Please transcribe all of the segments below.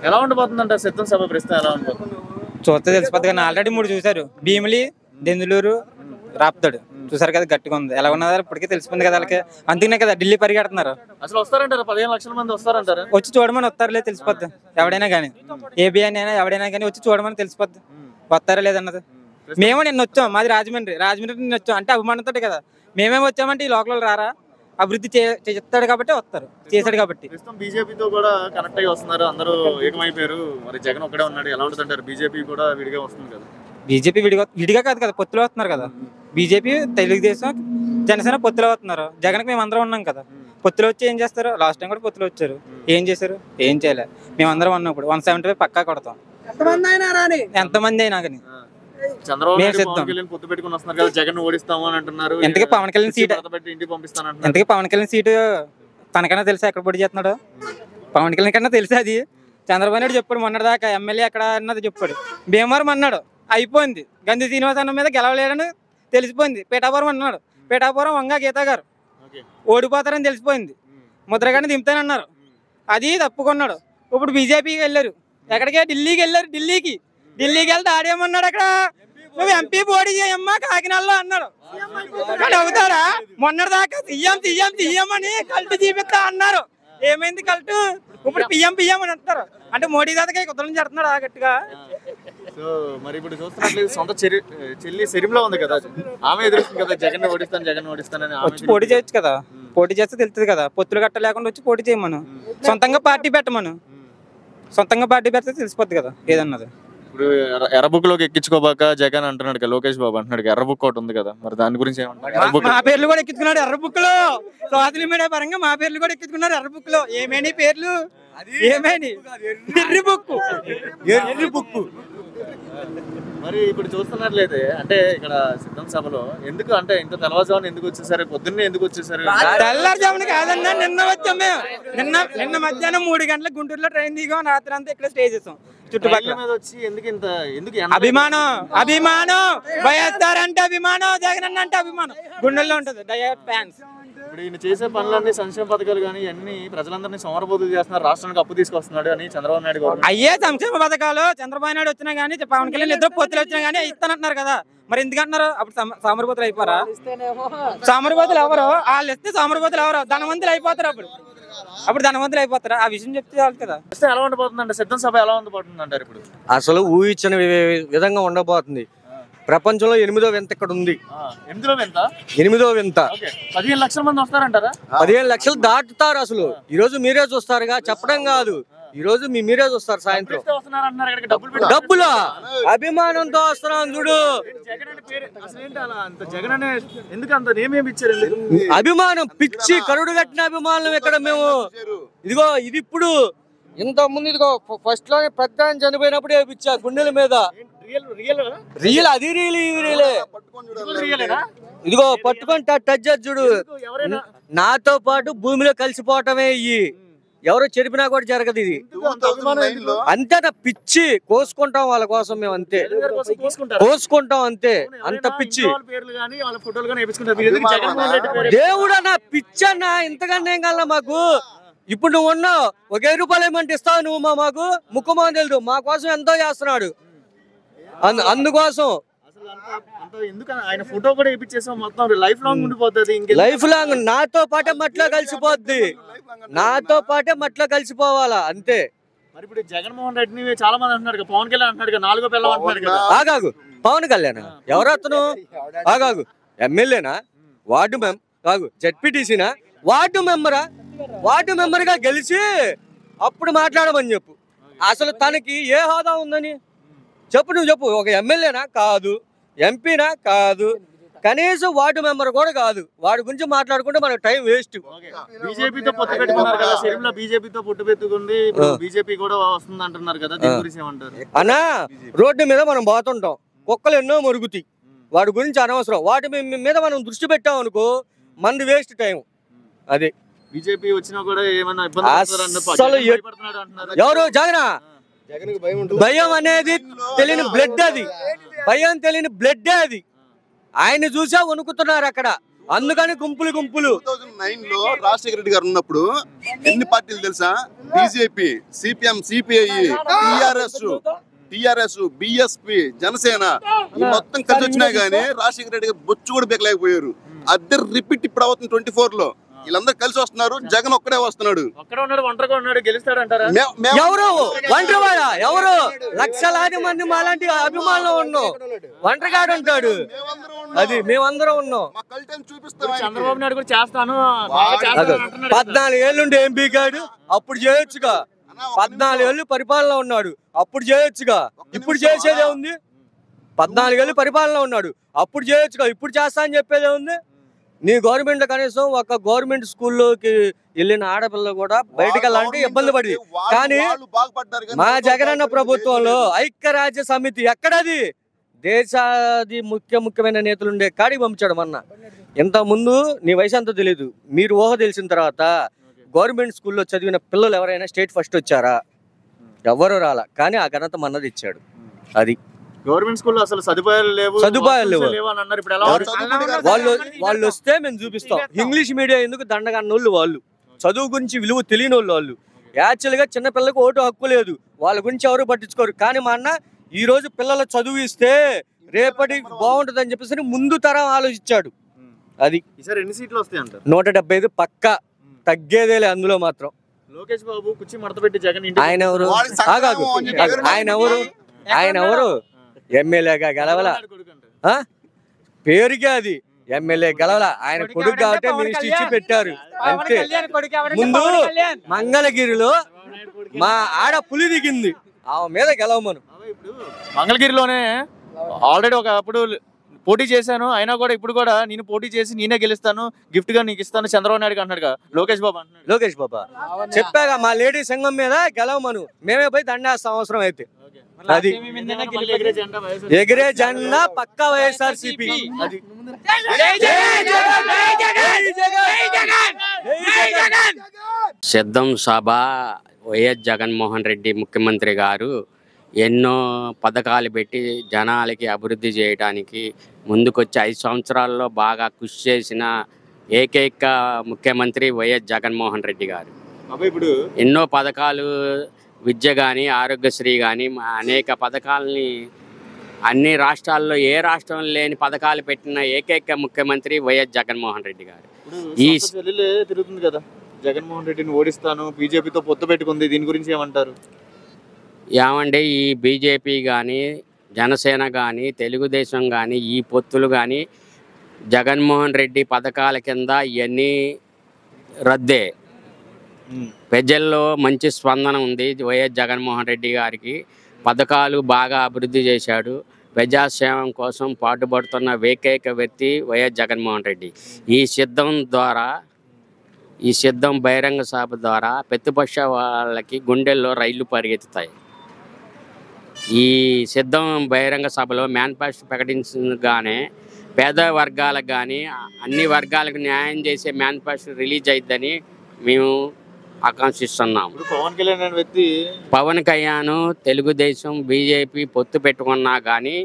ఎలా ఉండబోతుందంట సిద్ధం సభ ప్రస్తుతం ఎలా ఉండబోతుంది చూస్తే తెలిసిపోద్ది కానీ ఆల్రెడీ మూడు చూశారు భీమిలి దెందులూరు రాపుతాడు చూసారు కదా గట్టిగా ఉంది ఎలా ఉన్నదో ఇప్పటికే తెలిసిపోయింది కదా వాళ్ళకి అందుకనే కదా ఢిల్లీ పరిగెడుతున్నారు అసలు వస్తారంటారా పదిహేను లక్షల మంది వస్తారంటారా వచ్చి చూడమని వస్తారులే తెలిసిపోద్ది ఎవడైనా కానీ ఏబి అని అయినా ఎవడైనా కానీ వచ్చి చూడమని తెలిసిపోద్ది వస్తారా లేదన్నది మేము నిన్న వచ్చాం మాది రాజమండ్రి రాజమండ్రి నిన్న వచ్చాం అంటే అభిమానంతో కదా మేమేం వచ్చామంటే ఈ లోకల్ రారా అభివృద్ధి చే- చేస్తాడు కాబట్టి వస్తారు చేశాడు కాబట్టి ప్రస్తుతం బీజేపీతో కూడా కనెక్ట్ అయ్యి వస్తున్నారు అందరూ ఏకమైపోయారు మరి జగన్ ఒక్కడే ఉన్నాడు ఎలా ఉంటుందంటారు బీజేపీ కూడా విడిగా వస్తుంది కదా బీజేపీ విడిగా విడిగా కాదు కదా పొత్తులో వస్తున్నారు కదా బీజేపీ తెలుగుదేశం జనసేన పొత్తులో వస్తున్నారు జగన్కి మేము అందరం ఉన్నాం కదా పొత్తులో వచ్చి ఏం చేస్తారు లాస్ట్ టైం కూడా పొత్తులో వచ్చారు ఏం చేశారు ఏం చేయలే మేము అందరం ఉన్నప్పుడు వన్ సెవెంటీ ఫైవ్ పక్కా కొడతాం ఎంతమంది అయినా కానీ చంద్రబాబు మేము నాయుడు సిద్ధం. పవన్ కళ్యాణ్ పొత్తు పెట్టుకుని వస్తున్నారు కదా జగన్ ఓడిస్తాము అని అంటున్నారు ఇంతకీ పవన్ కళ్యాణ్ కుర్చీ సీట్ మడత పెట్టి ఇంటికి పంపిస్తాను అంటున్నారు ఇంతకీ పవన్ కళ్యాణ్ సీటు తనకన్నా తెలుసా ఎక్కడ పొడి చేస్తున్నాడు పవన్ కళ్యాణ్ కన్నా తెలుసా అది చంద్రబాబు నాయుడు చెప్పాడు మొన్నటిదాకా ఎమ్మెల్యే ఎక్కడ అన్నది చెప్పాడు భీమవరం అన్నాడు అయిపోయింది గంధి శ్రీనివాస్ అన్న మీద గెలవలేడని తెలిసిపోయింది పేటాపురం అన్నాడు పేటాపురం వంగ గీత గారు ఓకే ఓడిపోతారని తెలిసిపోయింది ముద్రగానే దింపుతానన్నారు అది తప్పుకున్నాడు ఇప్పుడు బీజేపీకి వెళ్ళారు ఎక్కడికి ఢిల్లీకి వెళ్ళారు ఢిల్లీకి ఢిల్లీకి వెళ్తే ఆడేమన్నాడు అక్కడ నువ్వు ఎంపీ పోటీ చేయమ్మా కాకినాడలో అన్నాడు కానీ అవుతారా మొన్నటిదాకా సీఎం సీఎం సీఎం అని కల్టు చూపిస్తా అన్నారు ఏమైంది కల్టు ఇప్పుడు పిఎం పిఎం అని అంటారు అంటే మోడీ దాదాకి కుదరం చేస్తున్నాడు ఆ గట్టిగా సో మరి ఇప్పుడు చూస్తున్నట్లయితే సొంత చెరి చెల్లి సెరిమ్లో ఉంది కదా ఆమె ఎదురుస్తుంది కదా జగన్ ఓడిస్తాను జగన్ ఓడిస్తానని ఆమె వచ్చి పోటీ చేయొచ్చు కదా పోటీ చేస్తే తెలుస్తుంది కదా పొత్తులు గట్ట లేకుండా వచ్చి పోటీ చేయమను సొంతంగా పార్టీ పెట్టమను సొంతంగా పార్టీ పెడితే తెలిసిపోద్ది కదా ఏదన్నది ఇప్పుడు ఎర్ర- ఎర్ర బుక్ లోకి ఎక్కించుకోబాక జగన్ అంటున్నాడు కదా లోకేష్ బాబు అంటున్నాడు కదా, ఎర్ర బుక్ ఒకటి ఉంది కదా మరి దాని గురించి ఏమంటారు ఎర్ర బుక్ మా పేర్లు కూడా ఎక్కించుకున్నాడు ఎర్ర బుక్ లో సోషల్ మీడియా పరంగా మా పేర్లు కూడా ఎక్కించుకున్నారు ఎర్ర బుక్ లో ఏమేని పేర్లు ఏమేని ఎర్రి బుక్ ఎర్రి బుక్ మరి ఇప్పుడు చూస్తున్నట్లయితే అంటే ఇక్కడ సిద్ధం సభలో ఎందుకు అంటే ఇంత తెల్లవారుజామున ఎందుకు వచ్చేసారు పొద్దున్నే ఎందుకు వచ్చేసారు తెల్లారుజామున కాదన్నా నిన్న వచ్చాం మేము నిన్న నిన్న మధ్యాహ్నం మూడు గంటలకు గుంటూరులో ట్రైన్ దిగాం రాత్రి అంతా ఇక్కడ స్టే చేసాం చుట్టుపక్కల ట్రైన్ల మీద వచ్చి ఎందుకు ఇంత ఎందుకు ఎండ- అభిమానం అభిమానం వైఎస్ఆర్ అంటే అభిమానం జగన్ అన్న అంటే అభిమానం గుండెల్లో ఉంటుంది డయట్ ఫ్యాన్స్ ఇప్పుడు ఈయన చేసే పనులన్నీ సంక్షేమ పథకాలు కానీ అన్ని ప్రజలందరినీ సోమరబోతులు చేస్తున్నారు రాష్ట్రానికి అప్పు తీసుకొస్తున్నాడు అని చంద్రబాబు నాయుడు గవర్నమెంట్ అయ్యే సంక్షేమ పథకాలు చంద్రబాబు నాయుడు వచ్చినా గానీ పవన్ కళ్యాణ్ ఇద్దరు పొత్తులు వచ్చినా గానీ ఇస్తానంటున్నారు కదా మరి ఎందుకంటున్నారు అప్పుడు సమ- సామరపోతులు అయిపోరా సామరపోతులు ఎవరు వాళ్ళు ఇస్తే సామరపోతులు ఎవరు ధనవంతులు అయిపోతారు అప్పుడు అప్పుడు ధనవంతులు అయిపోతారు ఆ విషయం చెప్తే చాలు కదా వస్తే ఎలా ఉండబోతుందంటే సిద్ధం సభ ఎలా ఉండబోతుంది అంటారు ఇప్పుడు అసలు ఊహించిన వి- విధంగా ఉండబోతుంది ప్రపంచంలో ఎనిమిదో వింత ఇక్కడ ఉంది ఆ, ఎనిమిదిలో ఎంత ఎనిమిదో వింత ఓకే పదిహేను లక్షల మంది వస్తారంటారా పదిహేను లక్షలు దాటుతారు అసలు ఈ రోజు మీరే చూస్తారుగా చెప్పడం కాదు ఈ రోజు మీ మీరే చూస్తారు సాయంత్రం ఇస్తే వస్తున్నారు అంటున్నారు ఇక్కడికి డబ్బులు పెట్టి డబ్బులా అభిమానంతో వస్తున్నాం చూడు జగన్ అనే పేరు అసలు ఏంటి అలా అంత జగన్ అనే ఎందుకు అంత నేమ్ ఏమి ఇచ్చారు ఎందుకు అభిమానం పిచ్చి కరుడు కట్టిన అభిమానం ఇక్కడ మేము ఇదిగో ఇది ఇప్పుడు ఇంత ముందు ఇదిగో ఫస్ట్ లోనే పెద్ద ఆయన చనిపోయినప్పుడు వేపించా గుండెల మీద రియల్ రియల్ రియల్ అది రియల్ ఇది రియలే రియలేనా ఇదిగో పట్టుకొని టచ్ చేసి చూడు ఎవరైనా నాతో పాటు భూమిలో కలిసిపోవటమే ఇయ్యి ఎవరు చెరిపినా కూడా జరగదు ఇది అంతే నా పిచ్చి కోసుకుంటాం వాళ్ళ కోసం మేము అంతే గారి కోసం కోసుకుంటారు కోసుకుంటాం అంతే అంత పిచ్చి వాళ్ళ పేర్లు కానీ వాళ్ళ ఫోటోలు కానీ వేపించుకుంటారు మీరు ఎందుకు జగన్మోహన్ రెడ్డి పేరు దేవుడా నా పిచ్చి అన్న ఇంతకన్నా ఏం కావాలా మాకు ఇప్పుడు నువ్వు ఉన్నావు ఒక వెయ్యి రూపాయలు ఏమంటే ఇస్తావు నువ్వు మా మాకు ముక్కుమని తెలుదు మా కోసం ఎంతో చేస్తున్నాడు అందు అందుకోసం అసలు అంత అంత ఎందుకు ఆయన ఫోటో కూడా వేపించేసాం మొత్తం లైఫ్ లాంగ్ ఉండిపోతుంది ఇంక లైఫ్ లాంగ్ నాతో పాటే మట్లో కలిసిపోద్ది నాతో పాటే మట్లో కలిసిపోవాలా అంతే మరి ఇప్పుడు జగన్మోహన్ రెడ్డిని చాలా మంది అంటున్నారు కదా, పవన్ కళ్యాణ్ అంటున్నాడు కదా, నాలుగో పిల్లలు అంటున్నారు కదా ఆగాగు పవన్ కళ్యాణ్ ఎవరు అతను ఆగాగు ఎమ్మెల్యేనా వార్డు మెం కాగు జడ్పీటీసీనా వార్డు మెంబరా వార్డు మెంబర్ గా గెలిచి అప్పుడు మాట్లాడమని చెప్పు అసలు తనకి ఏ హోదా ఉందని చెప్పు నువ్వు చెప్పు ఒక ఎమ్మెల్యేనా కాదు ఎంపీనా కాదు కనీసం వార్డు మెంబర్ కూడా కాదు వాడి గురించి మాట్లాడుకుంటే మనకు టైం వేస్ట్ బీజేపీతో పొత్తు పెట్టుకున్నారు కదా సిరిమిలో బీజేపీతో పొట్టు పెట్టుకుంది ఇప్పుడు బీజేపీ కూడా వస్తుంది అంటున్నారు కదా దీని గురించి ఏమంటారు అన్నా రోడ్డు మీద మనం పోతుంటాం కుక్కలు ఎన్నో మరుగుతాయి వాడి గురించి అనవసరం వాటి మీ- మీద మనం దృష్టి పెట్టాం అనుకో మనది వేస్ట్ టైం అది బీజేపీ వచ్చినా కూడా ఏమన్నా ఇబ్బంది పడతారు అన్న- అస్సలు జగన్ ఎ- భయపడుతున్నాడు అంటున్నారు ఎవరు జగనా భయం అనేది తెలియని బ్లడ్ అది భయం తెలియని బ్లడ్ అది ఆయన చూసా వణుకుతున్నారు అక్కడ అందుకని గుంపులు గుంపులు టూ థౌజండ్ నైన్ లో రాజశేఖర రెడ్డి గారు ఉన్నప్పుడు ఎన్ని పార్టీలు తెలుసా BJP CPM CPI TRS TRS BSP Janasena ఈ మొత్తం కలిసి వచ్చినాయి కానీ రాజశేఖర రెడ్డి గారు బొచ్చు కూడా బెక్కలేకపోయారు అద్దరు రిపీట్ ఇప్పుడు అవుతుంది ట్వంటీ ఫోర్ లో వీళ్ళందరూ కలిసి వస్తున్నారు జగన్ ఒక్కడే వస్తున్నాడు ఒక్కడ ఉన్నాడు ఒంటరిగా ఉన్నాడు గెలుస్తాడంటారా మే- మేము- ఎవరు ఒంటరివాడ ఎవరు లక్షలాది మంది మాలాంటి అభిమానులు ఉన్నాం ఒంటరిగాడు ఉంటాడు మేమందరం ఉన్నాం. అది మేమందరం ఉన్నాం మా కలిటం చూపిస్తాం ఆయనకి. చంద్రబాబు నాయుడు కూడా చేస్తాను బాగా చేస్తాను అదో, అంటున్నాడు కదా. పద్నాలుగు ఏళ్ళుండి ఏం పీకాడు అప్పుడు చేయొచ్చుగా అన్నా, ఒక పద్నాలుగు ఏళ్ళు పరిపాలన ఉన్నాడు అప్పుడు చేయొచ్చుగా ఇప్పుడు చేసేదే ఉంది పద్నాలుగు ఏళ్ళు పరిపాలన ఉన్నాడు అప్పుడు చేయొచ్చుగా ఇప్పుడు చేస్తా అని చెప్పేదే ఉంది నీ గవర్నమెంట్ కనీసం ఒక గవర్నమెంట్ స్కూల్లోకి వెళ్ళిన ఆడపిల్ల కూడా బయటకు వెళ్ళాలంటే ఇబ్బంది పడింది వాళ్ళు- కానీ వాళ్ళు బాగుపడ్డారు కానీ మా వాళ్ళు జగనన్న బాగుపడలేదు. ప్రభుత్వంలో ఐక్యరాజ్య సమితి ఎక్కడది దేశాది ముఖ్య ముఖ్యమైన నేతలు ఉండే కాడికి పంపించాడు మొన్న ఇంత ముందు నీ వయసు అంతా తెలియదు మీరు ఊహ తెలిసిన తర్వాత గవర్నమెంట్ స్కూల్లో చదివిన పిల్లలు ఎవరైనా స్టేట్ ఫస్ట్ వచ్చారా ఎవరు రాలా కానీ ఆ ఘనత మన్నది ఇచ్చాడు అది గవర్నమెంట్ స్కూల్లో అసలు సదుపాయాలు లేవు సదుపాయాలు లేవు. లేవు అని అన్నారు ఇప్పుడు ఎలా ఎవరు ఉంది? చదువుకునే గారు వాళ్ళు వాళ్ళు వస్తే మేము చూపిస్తాం ఇంగ్లీష్ మీడియం ఎందుకు దండగన్నోళ్ళు వాళ్ళు చదువు గురించి విలువ తెలియని వాళ్ళు వాళ్ళు యాక్చువల్గా చిన్నపిల్లలకు ఓటు హక్కు లేదు వాళ్ళ గురించి ఎవరు పట్టించుకోరు కానీ మా అన్న ఈ రోజు పిల్లల చదువు ఇస్తే రేపటి బాగుంటుంది అని చెప్పేసి ముందు తరం ఆలోచించాడు అది ఈసారి ఎన్ని సీట్లు వస్తాయి అంటారు నూట డెబ్బై ఐదు పక్క తగ్గేదేలే అందులో మాత్రం లోకేష్ బాబు కుర్చీ మడత పెట్టి జగన్ ఇంటికి ఆయన ఎవరు వాడికి సంక్రమం ఆగాగు అని చెప్పి ఆగు. ఆయన ఎవరు ఆయన ఎవరు ఎమ్మెల్యేగా గెలవల కొడుకు అంటారు. ఆ? పేరుకే అది ఎమ్మెల్యే గెలవల ఆయన కొడుకు కొడుకు కాబట్టి ఎవడంటే మినిస్టర్ పవన్ ఇచ్చి కళ్యాణ్. పెట్టారు పవన్ అంతే కళ్యాణ్ కొడుకు ఎవరంటే ముందు పవన్ కళ్యాణ్. మంగళగిరిలో మా ఆడ పులి దిగింది ఆమె మీద గెలవమను బాబాయ్ ఇప్పుడు మంగళగిరిలోనే ఆల్రెడీ ఒక అప్పుడు పోటీ చేశాను అయినా కూడా ఇప్పుడు కూడా నేను పోటీ చేసి నేనే గెలుస్తాను గిఫ్ట్ గా నీకు ఇస్తాను చంద్రబాబు నాయుడు అంటున్నాడు కదా లోకేష్ బాబు అంటున్నాడు లోకేష్ బాబా చెప్పాగా మా లేడీ సంఘం మీద గెలవమను మేమే పోయి దండేస్తాం అవసరం అయితే అది మళ్ళీ ఎగిరే జెండా వైఎస్ఆర్ ఎగిరే జెండా పక్క వైఎస్ఆర్ సిపి అది సిద్ధం సభ వైఎస్ జగన్మోహన్ రెడ్డి ముఖ్యమంత్రి గారు ఎన్నో పథకాలు పెట్టి జనాలకి అభివృద్ధి చేయడానికి ముందుకొచ్చి ఐదు సంవత్సరాల్లో బాగా కృషి చేసిన ఏకైక ముఖ్యమంత్రి వైఎస్ జగన్మోహన్ రెడ్డి గారు బాబాయ్ ఇప్పుడు ఎన్నో పథకాలు విద్య కానీ ఆరోగ్యశ్రీ కానీ అనేక పథకాలని అన్ని రాష్ట్రాల్లో ఏ రాష్ట్రం లేని పథకాలు పెట్టిన ఏకైక ముఖ్యమంత్రి వైఎస్ జగన్మోహన్ రెడ్డి గారు ఇప్పుడు ఈ సొంత చెల్లెలే తిరుగుతుంది కదా జగన్మోహన్ రెడ్డిని ఓడిస్తాను బీజేపీతో పొత్తు పెట్టుకుంది దీని గురించి ఏమంటారు ఏమంటే ఈ బీజేపీ కానీ జనసేన కానీ తెలుగుదేశం కానీ ఈ పొత్తులు కానీ జగన్మోహన్ రెడ్డి పథకాల కింద ఇవన్నీ రద్దే ప్రజల్లో మంచి స్పందన ఉంది వైఎస్ జగన్మోహన్ రెడ్డి గారికి పథకాలు బాగా అభివృద్ధి చేశాడు ప్రజాక్షేమం కోసం పాటుపడుతున్న ఏకైక వ్యక్తి వైఎస్ జగన్మోహన్ రెడ్డి ఈ సిద్ధం ద్వారా ఈ సిద్ధం బహిరంగ సభ ద్వారా ప్రతిపక్ష వాళ్ళకి గుండెల్లో రైళ్లు పరిగెత్తుతాయి ఈ సిద్ధం బహిరంగ సభలో మేనిఫెస్టో ప్రకటించగానే పేద వర్గాలకు కానీ అన్ని వర్గాలకు న్యాయం చేసే మేనిఫెస్టో రిలీజ్ అయిద్దని మేము ఆకాంక్షిస్తున్నాం ఇప్పుడు పవన్ కళ్యాణ్ అనే వ్యక్తి పవన్ కళ్యాణ్ తెలుగుదేశం బీజేపీ పొత్తు పెట్టుకున్నా కానీ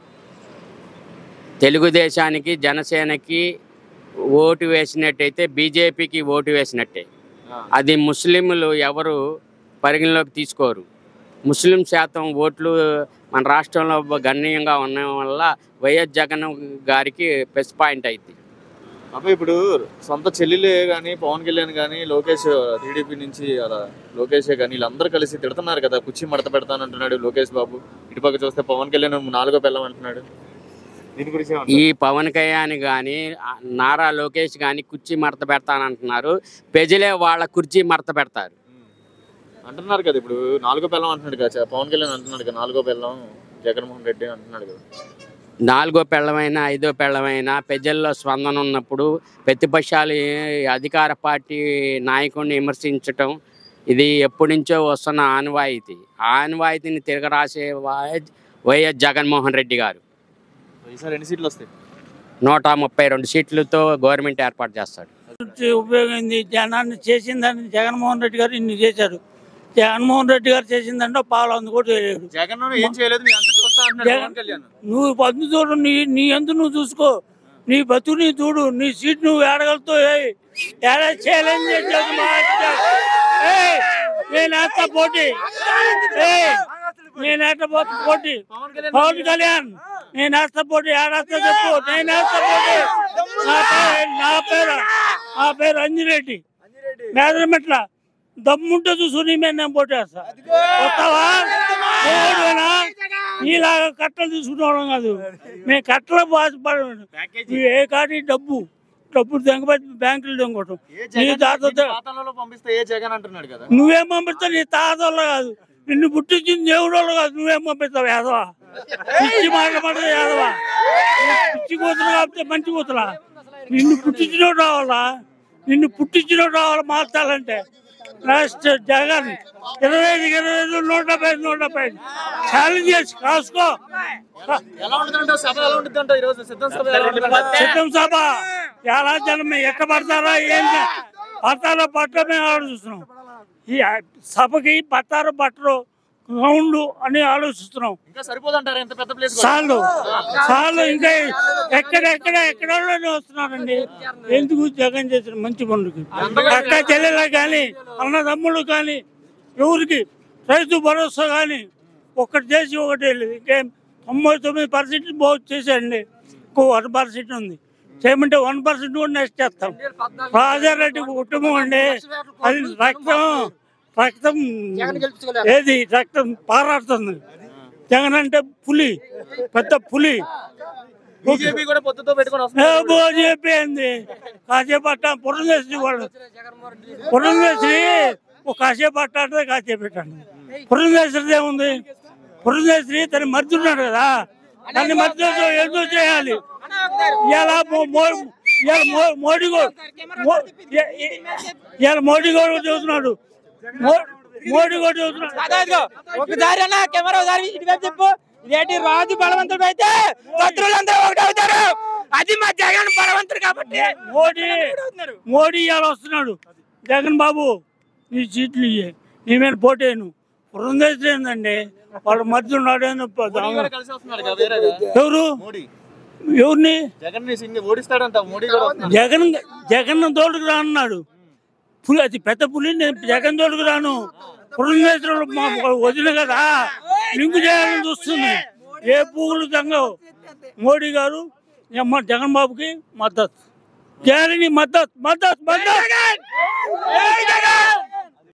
తెలుగుదేశానికి జనసేనకి ఓటు వేసినట్టయితే బీజేపీకి ఓటు వేసినట్టే అది ముస్లింలు ఎవరు పరిగణలోకి తీసుకోరు ముస్లిం శాతం ఓట్లు మన రాష్ట్రంలో గణనీయంగా ఉండడం వల్ల వైఎస్ జగన్ గారికి ప్లస్ పాయింట్ అయింది అబ్బాయి ఇప్పుడు సొంత చెల్లెలే కానీ పవన్ కళ్యాణ్ కానీ లోకేష్ టీడీపీ నుంచి అలా లోకేషే కానీ వీళ్ళందరూ కలిసి తిడుతున్నారు కదా కుర్చీ మడత పెడతానంటున్నాడు లోకేష్ బాబు ఇటుపక్క చూస్తే పవన్ కళ్యాణ్ నాలుగో పిల్లం అంటున్నాడు దీని గురించి ఏమంటారు? ఈ పవన్ కళ్యాణ్ కానీ నారా లోకేష్ కానీ కుర్చీ మడత పెడతానంటున్నారు ప్రజలే వాళ్ళ కుర్చీ మడత పెడతారు అంటున్నారు కదా ఇప్పుడు నాలుగో పిల్లం అంటున్నాడు కదా పవన్ కళ్యాణ్ అంటున్నాడు కదా నాలుగో పిల్లం జగన్మోహన్ రెడ్డి అంటున్నాడు కదా నాలుగో పెళ్ళమైనా ఐదో పెళ్ళమైనా ప్రజల్లో స్పందన ఉన్నప్పుడు ప్రతిపక్షాలు ఏ- అధికార పార్టీ నాయకుడిని విమర్శించటం ఇది ఎప్పటి నుంచో వస్తున్న ఆనవాయితీ ఆ ఆనవాయితీని తిరగరాసే వై- వైఎస్ జగన్మోహన్ రెడ్డి గారు ఈసారి ఎన్ని సీట్లు వస్తాయి నూట ముప్పై రెండు సీట్లతో గవర్నమెంట్ ఏర్పాటు చేస్తాడు నుంచి ఉపయోగింది జనాన్ని చేసిందని జగన్మోహన్ రెడ్డి గారు ఇన్ని చేశారు జగన్మోహన్ రెడ్డి గారు చేసిందంటే పాలు అందు కూడా చేయలేడు జగన్ ఏం చేయలేదు నీ అంత చూస్తా అంటున్నాడు జగన్- పవన్ కళ్యాణ్ నువ్వు పొద్దు చూడు నీ నీ ఎందు నువ్వు చూసుకో నీ బతుకు నీ చూడు నీ సీట్ నువ్వు ఏడగలతో ఏడ ఛాలెంజ్ చేసేది మాట్లాడు. ఏయ్, నేను వేస్తా పోటీ ఏయ్, నేను వేస్తా పో- పోటీ పవన్ కళ్యాణ్ నేను వేస్తా పోటీ ఏడేస్తా చెప్పు నేను వేస్తా పోటీ నా పేరు నా పేరు నా పేరు అంజిరెడ్డి మేదరమెట్ల దమ్ముంటే చూసు నీ మీద నేను పోటేస్తా వస్తావా ఓడినా నీలాగా కట్టలు తీసుకునేవాళ్ళం కాదు మేము కట్టలు బాధపడ ఏ కాటి డబ్బు డబ్బు దొంగ బ్యాంకులు దొంగటం ఏ నీ జగన్ తాత నిన్ను పాతాళంలో పంపిస్తే ఏ జగన్ అంటున్నాడు కదా నువ్వేం పంపిస్తావు నీ తాత వల్ల కాదు నిన్ను పుట్టించింది దేవుడు వల్ల కాదు నువ్వేం పంపిస్తావు యాదవా పిచ్చి మాట్లాడదు యాదవా పిచ్చి కూతురు కాబట్టి మంచి కూతురా నిన్ను పుట్టించినోడు రావాలా నిన్ను పుట్టించినోడు రావాలా మార్చాలంటే లాస్ట్ జగన్ ఇరవై ఐదు ఇరవై ఐదు నూట డెబ్బై ఐదు నూట డెబ్బై ఐదు ఛాలెంజ్ చేసి కాసుకో ఎలా ఉంటుందంటే సభ ఎలా ఉంటుంది ఈ రోజు సిద్ధం సభ ఎలా ఉంటుంది సిద్ధం సభ ఎలా జనం ఎట్ట పడతారా ఏం చే- పడతారో పట్టరో మేము ఆలోచిస్తున్నాం ఈ సభకి పట్టారో పట్టరు గ్రౌండ్ అని ఆలోచిస్తున్నాం ఇంకా సరిపోదంటారా ఎంత పెద్ద ప్లేస్ చాలు చాలు ఇంకా ఎక్కడ ఎక్కడ ఎక్కడ వస్తున్నారండి ఎందుకు జగన్ చేసిన మంచి పనులకి అక్క చెల్లెలకు కానీ అన్నదమ్ములు కానీ ఎవరికి రైతు భరోసా కానీ ఒకటి చేసి ఒకటి లేదు ఇంకేం తొంభై తొమ్మిది పర్సెంట్ బాగు చేశాడండి ఇంకో వన్ పర్సెంట్ ఉంది చేయమంటే వన్ పర్సెంట్ కూడా నెక్స్ట్ చేస్తాం రాజారెడ్డి కుటుంబం అండి అది రక్తం రక్తం ఏది రక్తం పారాడుతుంది జగన్ అంటే పులి పెద్ద పులి బీజేపీ కూడా పొత్తుతో పెట్టుకొని వస్తుంది చెప్పింది కాసేపు అట్ట పురంధేశ్వరి వాళ్ళు పురంధేశ్వరి ఒక కాసేపు అట్ట అంటే కాసేపు పెట్టండి పురంధేశ్వరిది ఏముంది పురంధేశ్వరి తన మధ్య ఉన్నాడు కదా తన మధ్యలో ఏదో చేయాలి ఇలా మోడీ గో- మో- ఇ- ఇ- ఇవాళ మోడీ కూడా చూస్తున్నాడు మో- మోడీ కూడా చూస్తున్నాడు అదిగో ఒకసారి అన్న కెమెరా ఒకసారి ఇటువైపు చెప్పు ఇదేంటి రాజు బలవంతుడు అయితే శత్రువులందరూ ఒకటి అవుతారు అది మా జగన్ బలవంతుడు కాబట్టి మోడీ మోడీ ఇవాళ వస్తున్నాడు జగన్ బాబు నీ సీట్లు ఇయ్యే నీ మీద పోటేను బృందేశ్వరి ఏందండి వాళ్ళ మధ్య ఉన్నాడు అని ప- మోడీ కూడా కలిసి వస్తున్నాడు కదా వేరేగా ఎవరు మోడీ ఎవరిని జగన్ ని సింగ్ ఓడిస్తాడంట మోడీ కూడా వస్తున్నాడు జగన్ జగన్ తోడుకు రానున్నాడు పులి అది పెద్ద పులి నేను జగన్ తోడుకు రాను పురంధేశ్వరుడు మా వదిన కదా లింకు చేయాలని చూస్తుంది ఏ పువ్వులు తంగవు మోడీ గారు ఎమ్మ జగన్ బాబుకి మద్దతు జగన్ మద్దతు మద్దతు మద్దతు